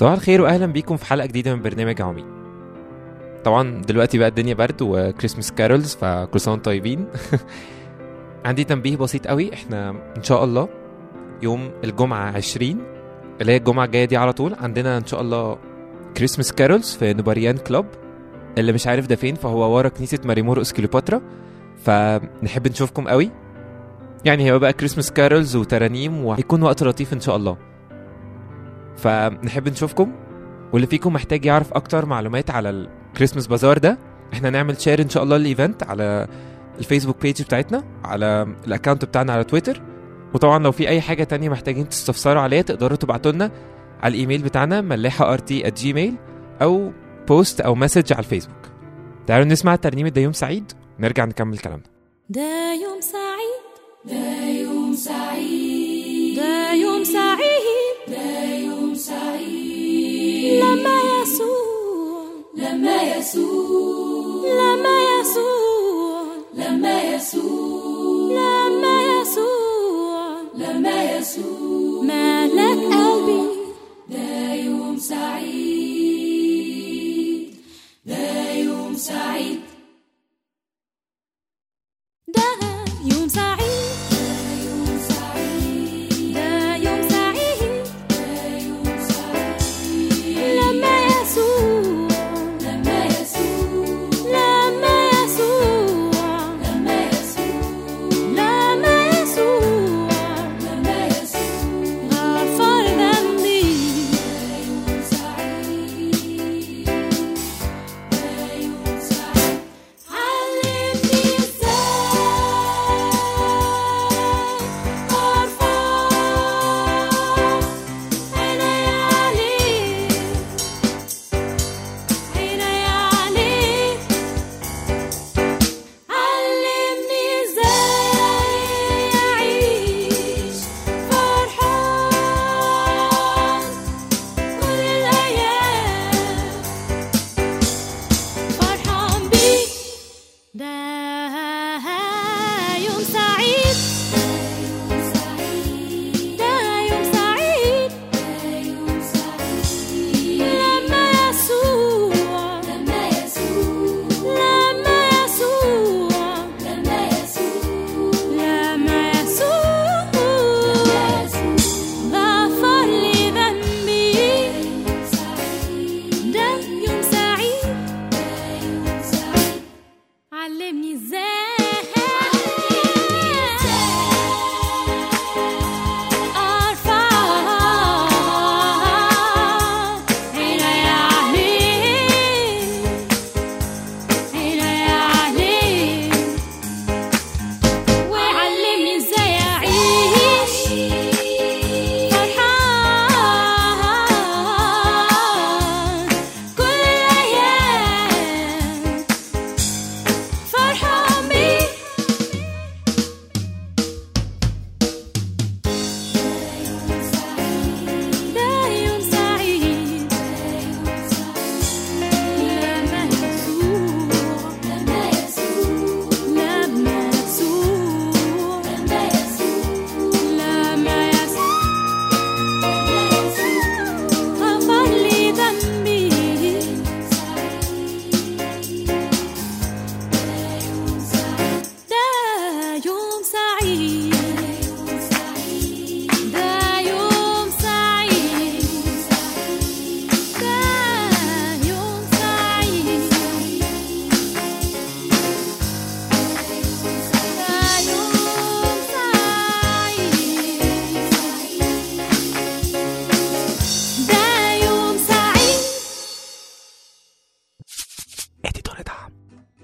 صباح الخير واهلا بيكم في حلقه جديده من برنامج عمي طبعا دلوقتي بقى الدنيا برد وكريسماس كارولز فكل سنه وانتم طيبين عندي تنبيه بسيط قوي احنا ان شاء الله يوم الجمعه 20 اللي هي الجمعه الجايه دي على طول عندنا ان شاء الله كريسماس كارولز في نوباريان كلوب اللي مش عارف ده فين فهو ورا كنيسه ماريمور كليوباترا فنحب نشوفكم قوي يعني هيبقى بقى كريسماس كارولز وترانيم وهيكون وقت لطيف ان شاء الله فنحب نشوفكم واللي فيكم محتاج يعرف اكتر معلومات على الكريسماس بازار ده احنا نعمل شير ان شاء الله الايفنت على الفيسبوك بيج بتاعتنا على الاكونت بتاعنا على تويتر وطبعا لو في اي حاجه تانية محتاجين تستفسروا عليها تقدروا تبعتوا لنا على الايميل بتاعنا ملاحه ار تي جيميل او بوست او مسج على الفيسبوك تعالوا نسمع ترنيمه ده يوم سعيد ونرجع نكمل كلامنا ده يوم سعيد ده يوم سعيد ده يوم سعيد ده يوم سعيد لما يسوع لما يسوع لما يسوع لما يسوع لما يسوع لما يسوع مالك قلبي ده يوم سعيد ده يوم سعيد ده يوم سعيد ده يوم سعيد ده يوم سعيد ده يوم سعيد لما يسوع لما يسوع لما يسوع لما يسوع لما يسوع لما يسوع غفر ذنبي ده يوم سعيد ده يوم سعيد علمني ازاي ارفع عيني عليك عيني عليك علمني ازاي اعيش فرحان كل الايام فرحان بيك ده يوم سعيد ده يوم سعيد لما يسوع لما يسوع لما يسوع لما يسوع لما يسوع غفر لي ذنبي ده يوم سعيد علمني ازاي ارفع عيني عليك عيني عليك وعلمني ازاي اعيش فرحان كل الايام فرحان بيك ده يوم سعيد لما يسوع لما يسوع لما يسوع لما يسوع لما يسوع غفر لي ذنبي ده يوم سعيد ده يوم سعيد ده يوم سعيد ده يوم سعيد ده يوم سعيد اديتور دعم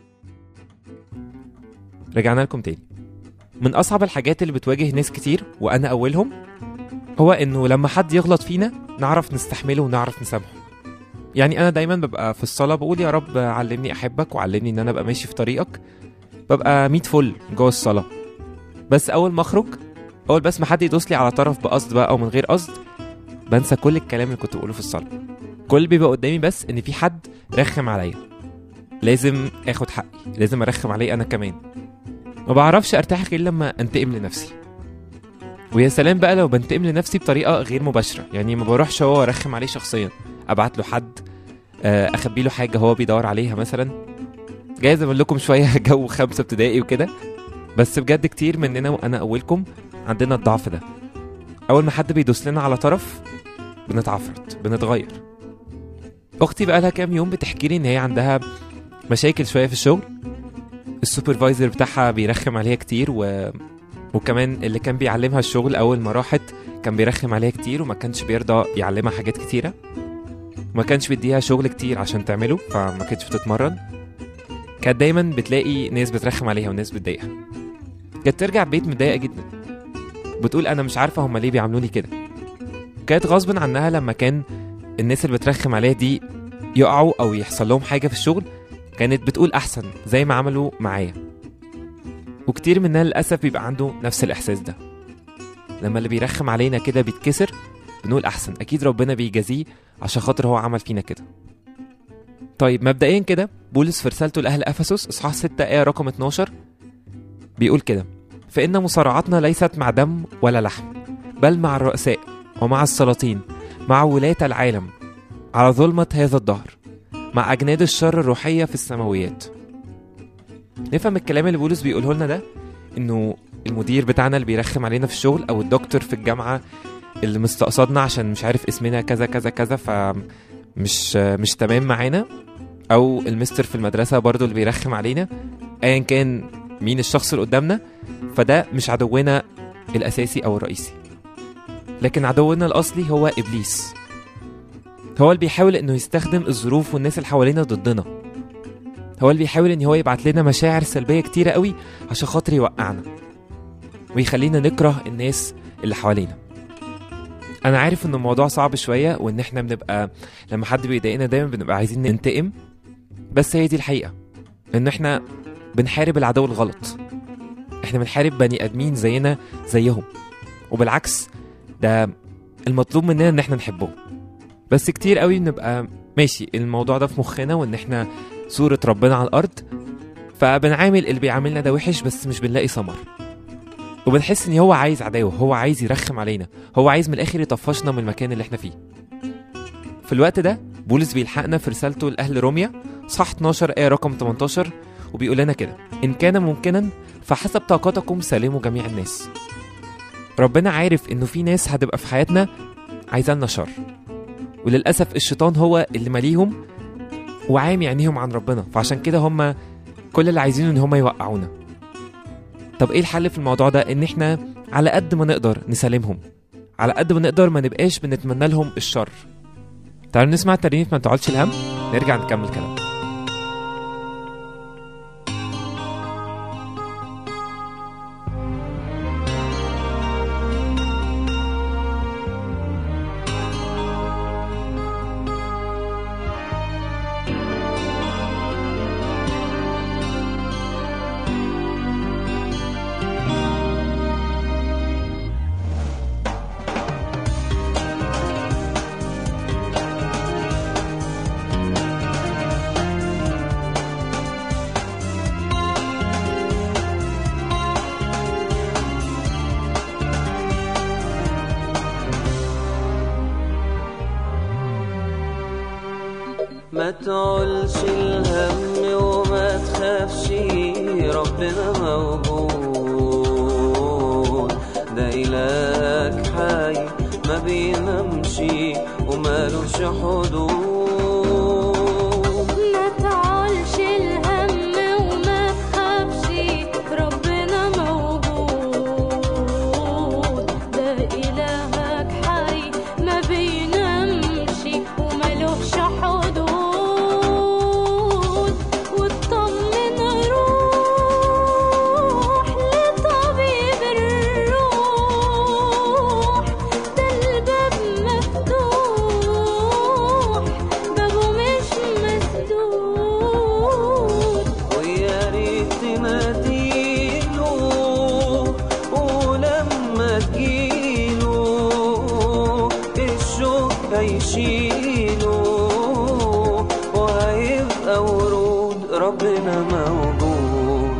رجعنا لكم تاني من اصعب الحاجات اللي بتواجه ناس كتير وانا اولهم هو انه لما حد يغلط فينا نعرف نستحمله ونعرف نسامحه يعني انا دايما ببقى في الصلاه بقول يا رب علمني احبك وعلمني ان انا ابقى ماشي في طريقك ببقى ميت فل جوه الصلاه بس اول ما اخرج اول بس ما حد يدوس لي على طرف بقصد بقى او من غير قصد بنسى كل الكلام اللي كنت بقوله في الصلاه كل اللي بيبقى قدامي بس ان في حد رخم عليا لازم اخد حقي لازم ارخم عليه انا كمان ما بعرفش ارتاح غير لما انتقم لنفسي ويا سلام بقى لو بنتقم لنفسي بطريقه غير مباشره يعني ما بروحش هو وارخم عليه شخصيا ابعت له حد آه، اخبي له حاجه هو بيدور عليها مثلا جايز اقول لكم شويه جو خمسه ابتدائي وكده بس بجد كتير مننا وانا اولكم عندنا الضعف ده اول ما حد بيدوس لنا على طرف بنتعفرت بنتغير اختي بقالها كام يوم بتحكي لي ان هي عندها مشاكل شويه في الشغل السوبرفايزر بتاعها بيرخم عليها كتير و... وكمان اللي كان بيعلمها الشغل اول ما راحت كان بيرخم عليها كتير وما كانش بيرضى يعلمها حاجات كتيره وما كانش بيديها شغل كتير عشان تعمله فما كانتش بتتمرن كانت دايما بتلاقي ناس بترخم عليها وناس بتضايقها كانت ترجع البيت متضايقه جدا بتقول انا مش عارفه هما ليه بيعاملوني كده كانت غصب عنها لما كان الناس اللي بترخم عليها دي يقعوا او يحصل لهم حاجه في الشغل كانت بتقول احسن زي ما عملوا معايا وكتير مننا للاسف بيبقى عنده نفس الاحساس ده لما اللي بيرخم علينا كده بيتكسر بنقول احسن اكيد ربنا بيجازيه عشان خاطر هو عمل فينا كده طيب مبدئيا كده بولس في رسالته لاهل افسس اصحاح 6 ايه رقم 12 بيقول كده فان مصارعتنا ليست مع دم ولا لحم بل مع الرؤساء ومع السلاطين مع ولاة العالم على ظلمة هذا الدهر مع أجناد الشر الروحية في السماويات نفهم الكلام اللي بولس بيقوله لنا ده إنه المدير بتاعنا اللي بيرخم علينا في الشغل أو الدكتور في الجامعة اللي مستقصدنا عشان مش عارف اسمنا كذا كذا كذا فمش مش تمام معانا أو المستر في المدرسة برضو اللي بيرخم علينا أيا كان مين الشخص اللي قدامنا فده مش عدونا الأساسي أو الرئيسي لكن عدونا الأصلي هو إبليس هو اللي بيحاول إنه يستخدم الظروف والناس اللي حوالينا ضدنا هو اللي بيحاول إن هو يبعت لنا مشاعر سلبية كتيرة قوي عشان خاطر يوقعنا ويخلينا نكره الناس اللي حوالينا أنا عارف إن الموضوع صعب شوية وإن إحنا بنبقى لما حد بيضايقنا دايما بنبقى عايزين ننتقم بس هي دي الحقيقة إن إحنا بنحارب العدو الغلط إحنا بنحارب بني آدمين زينا زيهم وبالعكس ده المطلوب مننا ان احنا نحبهم بس كتير قوي بنبقى ماشي الموضوع ده في مخنا وان احنا صورة ربنا على الارض فبنعامل اللي بيعاملنا ده وحش بس مش بنلاقي ثمر وبنحس ان هو عايز عداوة هو عايز يرخم علينا هو عايز من الاخر يطفشنا من المكان اللي احنا فيه في الوقت ده بولس بيلحقنا في رسالته لاهل روميا صح 12 ايه رقم 18 وبيقول لنا كده ان كان ممكنا فحسب طاقتكم سالموا جميع الناس ربنا عارف انه في ناس هتبقى في حياتنا عايزة لنا شر وللأسف الشيطان هو اللي ماليهم وعامي عينيهم عن ربنا فعشان كده هم كل اللي عايزينه ان هم يوقعونا طب ايه الحل في الموضوع ده ان احنا على قد ما نقدر نسالمهم على قد ما نقدر ما نبقاش بنتمنى لهم الشر تعالوا نسمع الترنيمة ما تقعدش الهم نرجع نكمل كلام ما تعولش الهم وما تخافش ربنا موجود ده إلهك حي ما بينامش ومالوش حدود ما تعولش الهم وما تخافش ربنا موجود ده إلهك حي ما بينامش وملوش حدود واطمن روح لطبيب الروح ده الباب مفتوح بابه مش مسدود ويا ريت تناديله ولما تجيله الشوق هيشيله وهيبقى ورود ربنا موجود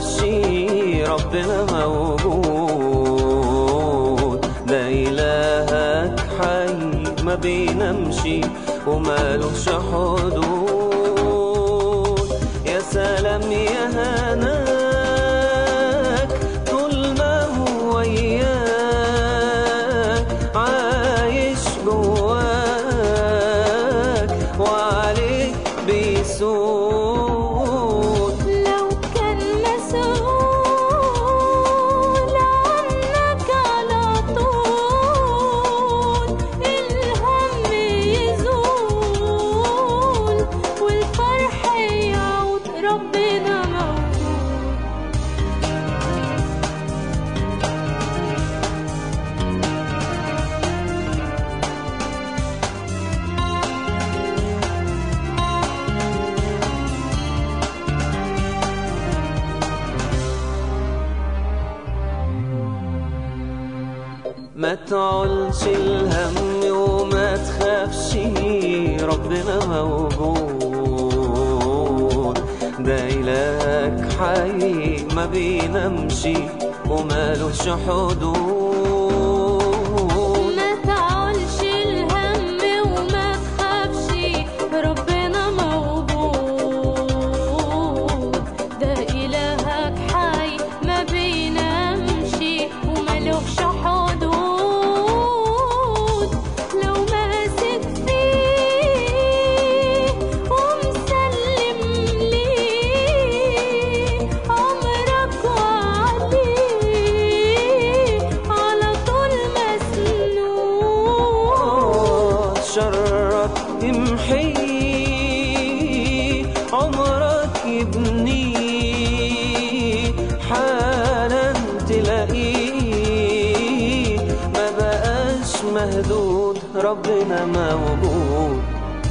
تخافش ربنا موجود ده إلهك حي ما بينامش ومالوش حدود يا سلام يا هناك طول ما هو وياك عايش جواك وعليك بيسود لو كان مسؤول عنك على طول الهم يزول والفرح يعود ربنا موجود ما تعولش الهم وما تخافش ربنا موجود ده إلهك حي ما بينامش ومالوش حدود ما تعولش الهم وما تخافش ربنا موجود ده إلهك حي ما بينامش وملوش حدود لو ماسك فيه ومسلم ليه عمرك وعليه على طول مسنون شرك يمحي عمرك يبني حالا تلاقيه ما بقاش مهدود ربنا موجود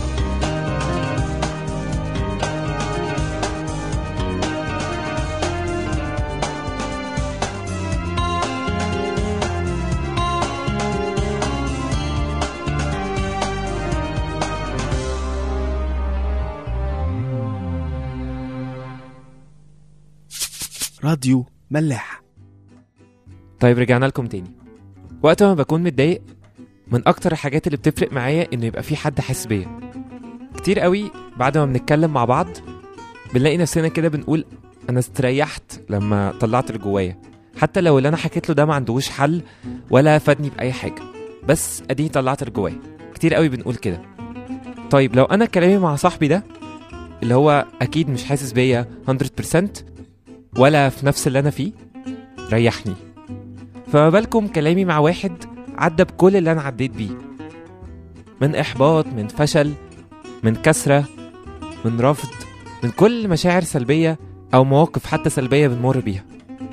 راديو ملاح طيب رجعنا لكم تاني وقت ما بكون متضايق من اكتر الحاجات اللي بتفرق معايا انه يبقى في حد حاسس بيا كتير قوي بعد ما بنتكلم مع بعض بنلاقي نفسنا كده بنقول انا استريحت لما طلعت اللي جوايا حتى لو اللي انا حكيت له ده ما عندهوش حل ولا فادني باي حاجه بس اديني طلعت اللي جوايا كتير قوي بنقول كده طيب لو انا كلامي مع صاحبي ده اللي هو اكيد مش حاسس بيا 100% ولا في نفس اللي انا فيه ريحني فما بالكم كلامي مع واحد عدى بكل اللي انا عديت بيه من احباط من فشل من كسره من رفض من كل مشاعر سلبيه او مواقف حتى سلبيه بنمر بيها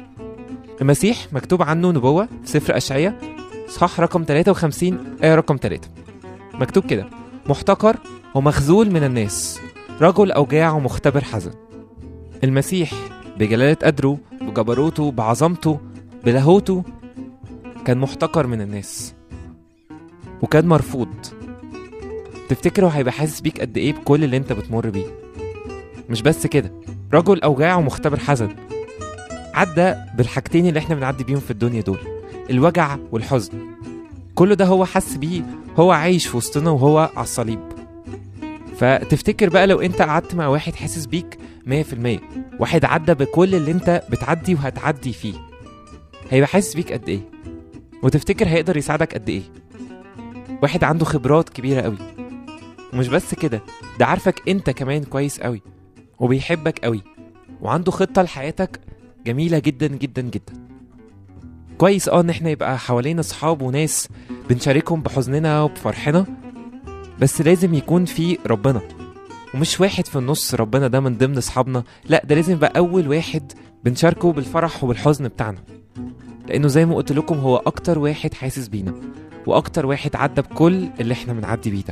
المسيح مكتوب عنه نبوه في سفر اشعياء صح رقم 53 ايه رقم 3 مكتوب كده محتقر ومخذول من الناس رجل اوجاع ومختبر حزن المسيح بجلالة قدره بجبروته بعظمته بلاهوته كان محتقر من الناس وكان مرفوض تفتكروا هيبقى حاسس بيك قد ايه بكل اللي انت بتمر بيه مش بس كده رجل اوجاع ومختبر حزن عدى بالحاجتين اللي احنا بنعدي بيهم في الدنيا دول الوجع والحزن كل ده هو حس بيه هو عايش في وسطنا وهو على الصليب فتفتكر بقى لو انت قعدت مع واحد حاسس بيك 100% واحد عدى بكل اللي انت بتعدي وهتعدي فيه هيبقى حاسس بيك قد ايه وتفتكر هيقدر يساعدك قد ايه واحد عنده خبرات كبيرة قوي ومش بس كده ده عارفك انت كمان كويس قوي وبيحبك قوي وعنده خطة لحياتك جميلة جدا جدا جدا كويس اه ان احنا يبقى حوالينا اصحاب وناس بنشاركهم بحزننا وبفرحنا بس لازم يكون في ربنا ومش واحد في النص ربنا ده من ضمن اصحابنا لا ده لازم يبقى اول واحد بنشاركه بالفرح وبالحزن بتاعنا لانه زي ما قلت لكم هو اكتر واحد حاسس بينا واكتر واحد عدى بكل اللي احنا بنعدي بيه ده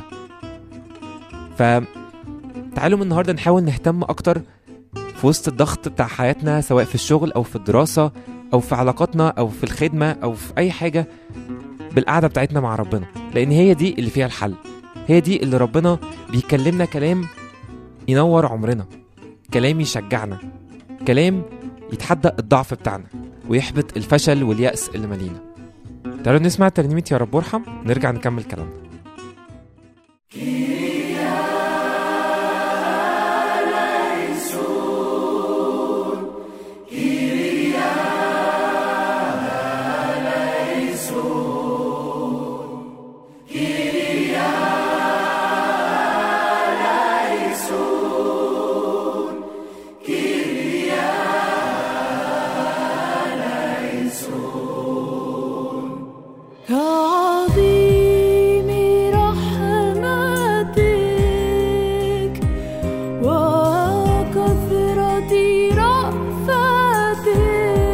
ف تعالوا من النهارده نحاول نهتم اكتر في وسط الضغط بتاع حياتنا سواء في الشغل او في الدراسه او في علاقاتنا او في الخدمه او في اي حاجه بالقعده بتاعتنا مع ربنا لان هي دي اللي فيها الحل هي دي اللي ربنا بيكلمنا كلام ينور عمرنا كلام يشجعنا كلام يتحدى الضعف بتاعنا ويحبط الفشل واليأس اللي مالينا تعالوا نسمع ترنيمة يا رب ارحم نرجع نكمل كلامنا كعظيم رحمتك وكثرة رأفتك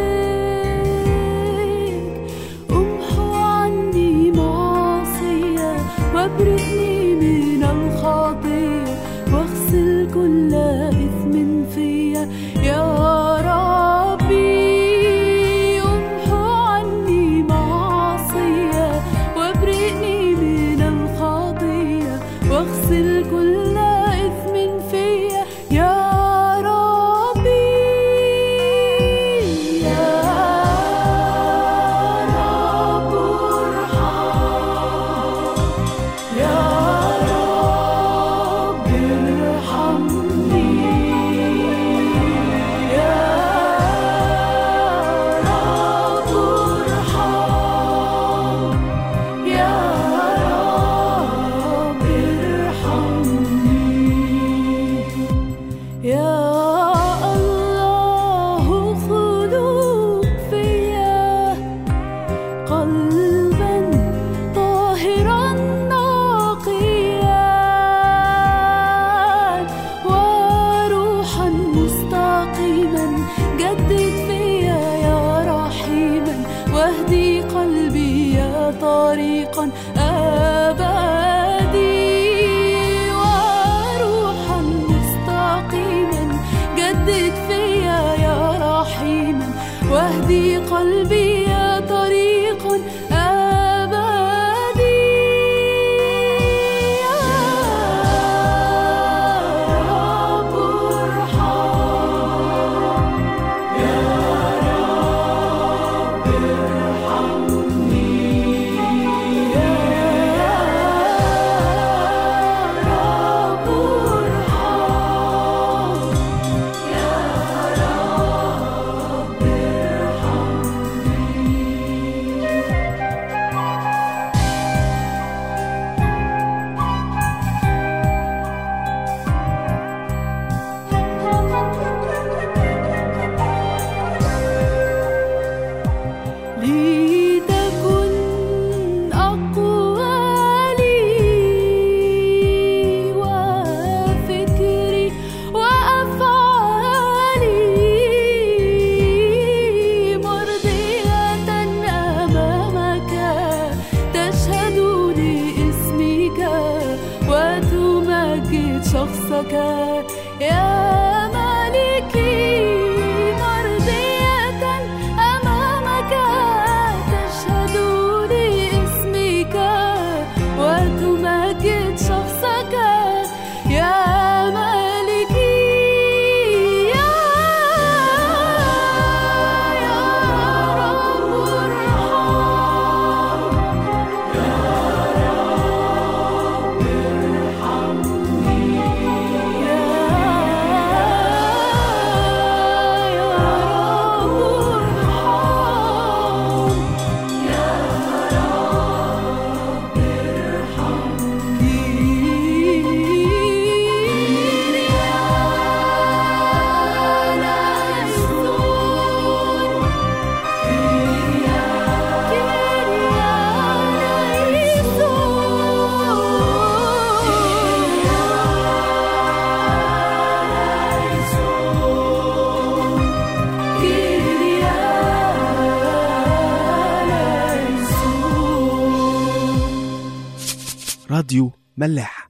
امحو عني معصية وابرئني من الخطية واغسل كل إثم فيا يا ربي امحو عني معصية وابرئني من الخطية واغسل كل إثم فيا يا ربي يا رب ارحم يا رب ارحمني يا رب ارحم يا رب ارحمني يا الله خلق فيا قلبا طاهرا نقيا وروحا مستقيما جدد فيا يا رحيما واهدي قلبي يا طريقا أبدي وروحا مستقيما جدد فيا يا رحيما واهدي قلبي يا طريقا أبدي يا رب ارحم يا رب ارحمني يا رب ارحم يا رب ارحمني لتكن أقوالي وفكري وأفعالي مرضية أمامك تشهد لاسمك وتمجد شخصك يا مالكي مرضية أمامك تشهد لاسمك وتمجد شخصك يا مالكي يا يا رب ارحم راديو ملاح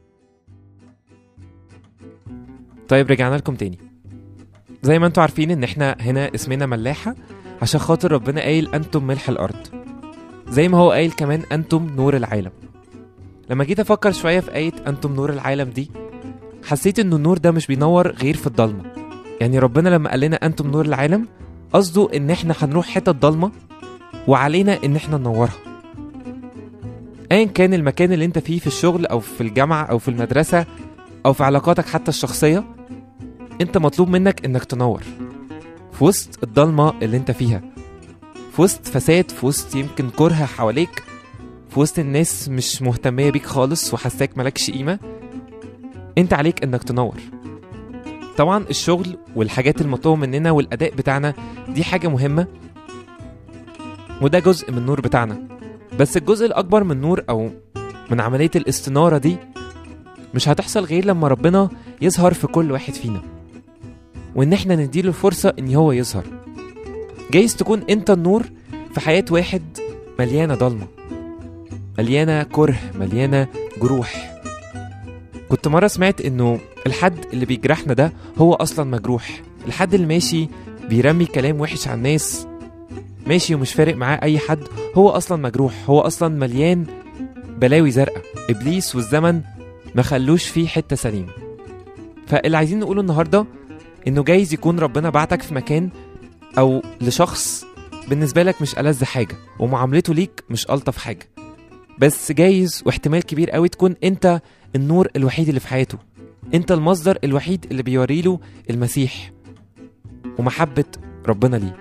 طيب رجعنا لكم تاني زي ما انتوا عارفين ان احنا هنا اسمنا ملاحة عشان خاطر ربنا قايل انتم ملح الارض زي ما هو قايل كمان انتم نور العالم لما جيت افكر شوية في آية انتم نور العالم دي حسيت انه النور ده مش بينور غير في الضلمة يعني ربنا لما قال لنا انتم نور العالم قصده ان احنا هنروح حتة ضلمة وعلينا ان احنا ننورها ايا كان المكان اللي انت فيه في الشغل او في الجامعة او في المدرسة او في علاقاتك حتى الشخصية انت مطلوب منك انك تنور في وسط الضلمة اللي انت فيها في وسط فساد في وسط يمكن كره حواليك في وسط الناس مش مهتمية بيك خالص وحساك ملكش قيمة انت عليك انك تنور طبعا الشغل والحاجات المطلوبة مننا والأداء بتاعنا دي حاجة مهمة وده جزء من النور بتاعنا بس الجزء الأكبر من النور أو من عملية الاستنارة دي مش هتحصل غير لما ربنا يظهر في كل واحد فينا وإن احنا نديله الفرصة إن هو يظهر جايز تكون انت النور في حياة واحد مليانة ضلمة مليانة كره مليانة جروح كنت مرة سمعت انه الحد اللي بيجرحنا ده هو اصلا مجروح الحد اللي ماشي بيرمي كلام وحش على الناس ماشي ومش فارق معاه اي حد هو اصلا مجروح هو اصلا مليان بلاوي زرقاء ابليس والزمن ما خلوش فيه حتة سليمة فاللي عايزين نقوله النهاردة انه جايز يكون ربنا بعتك في مكان او لشخص بالنسبه لك مش ألذ حاجه ومعاملته ليك مش الطف حاجه بس جايز واحتمال كبير قوي تكون انت النور الوحيد اللي في حياته انت المصدر الوحيد اللي بيوري له المسيح ومحبه ربنا ليه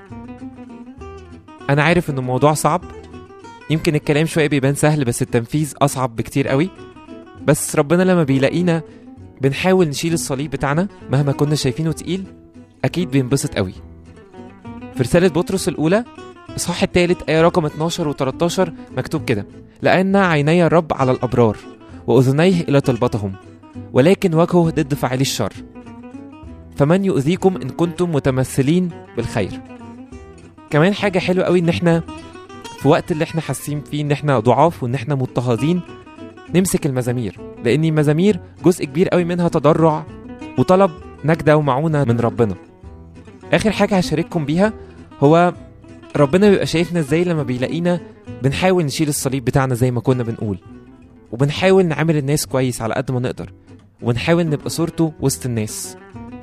انا عارف ان الموضوع صعب يمكن الكلام شويه بيبان سهل بس التنفيذ اصعب بكتير قوي بس ربنا لما بيلاقينا بنحاول نشيل الصليب بتاعنا مهما كنا شايفينه تقيل اكيد بينبسط قوي في رسالة بطرس الأولى إصحاح الثالث آية رقم 12 و 13 مكتوب كده لأن عيني الرب على الأبرار وأذنيه إلى طلبتهم ولكن وجهه ضد فاعلي الشر فمن يؤذيكم إن كنتم متمثلين بالخير كمان حاجة حلوة قوي إن إحنا في وقت اللي إحنا حاسين فيه إن إحنا ضعاف وإن إحنا مضطهدين نمسك المزامير لأن المزامير جزء كبير قوي منها تضرع وطلب نجدة ومعونة من ربنا اخر حاجه هشارككم بيها هو ربنا بيبقى شايفنا ازاي لما بيلاقينا بنحاول نشيل الصليب بتاعنا زي ما كنا بنقول وبنحاول نعامل الناس كويس على قد ما نقدر وبنحاول نبقى صورته وسط الناس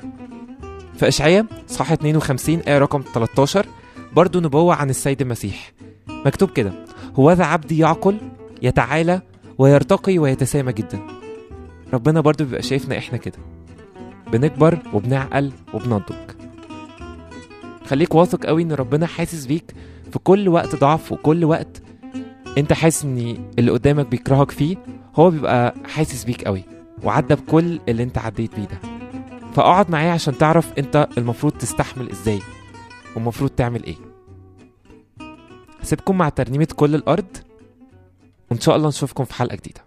في اشعياء صح 52 ايه رقم 13 برضو نبوة عن السيد المسيح مكتوب كده هو ذا عبدي يعقل يتعالى ويرتقي ويتسامى جدا ربنا برضو بيبقى شايفنا احنا كده بنكبر وبنعقل وبنضج خليك واثق قوي ان ربنا حاسس بيك في كل وقت ضعف وكل وقت انت حاسس ان اللي قدامك بيكرهك فيه هو بيبقى حاسس بيك قوي وعدى بكل اللي انت عديت بيه ده فاقعد معايا عشان تعرف انت المفروض تستحمل ازاي والمفروض تعمل ايه هسيبكم مع ترنيمة كل الأرض وإن شاء الله نشوفكم في حلقة جديدة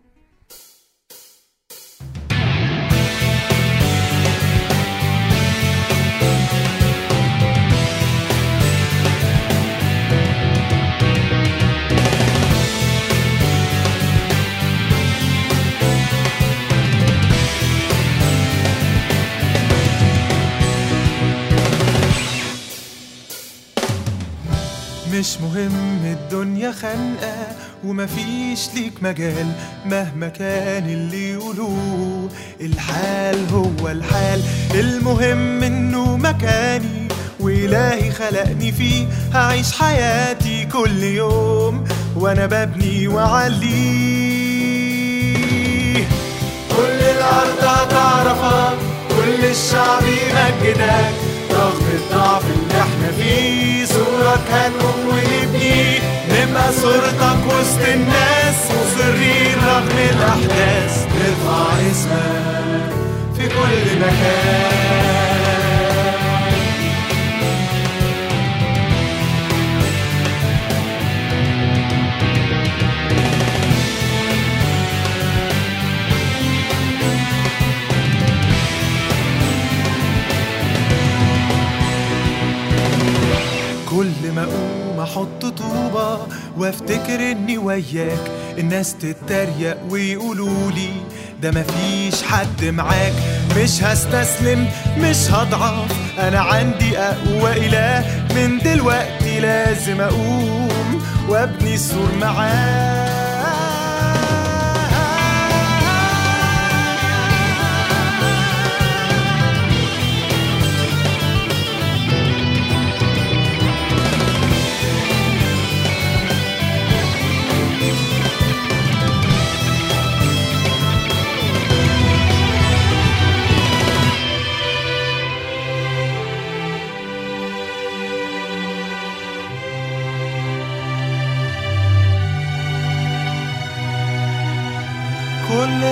مش مهم الدنيا خانقة ومفيش ليك مجال مهما كان اللي يقولوه الحال هو الحال المهم انه مكاني وإلهي خلقني فيه هعيش حياتي كل يوم وانا ببني وعليه كل الأرض هتعرفك كل الشعب يمجدك رغم الضعف اللي احنا فيه صورك هنقوم ونبني نبقى صورتك وسط الناس مصرين رغم الأحداث نرفع اسمك في كل مكان كل ما اقوم احط طوبة وافتكر اني وياك الناس تتريق ويقولوا لي ده مفيش حد معاك مش هستسلم مش هضعف انا عندي اقوى اله من دلوقتي لازم اقوم وابني السور معاه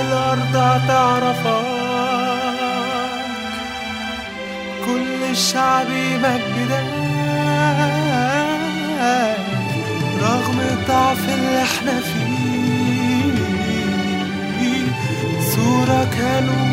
الأرض هتعرفك كل الشعب يمجدك رغم الضعف اللي احنا فيه صورة كانوا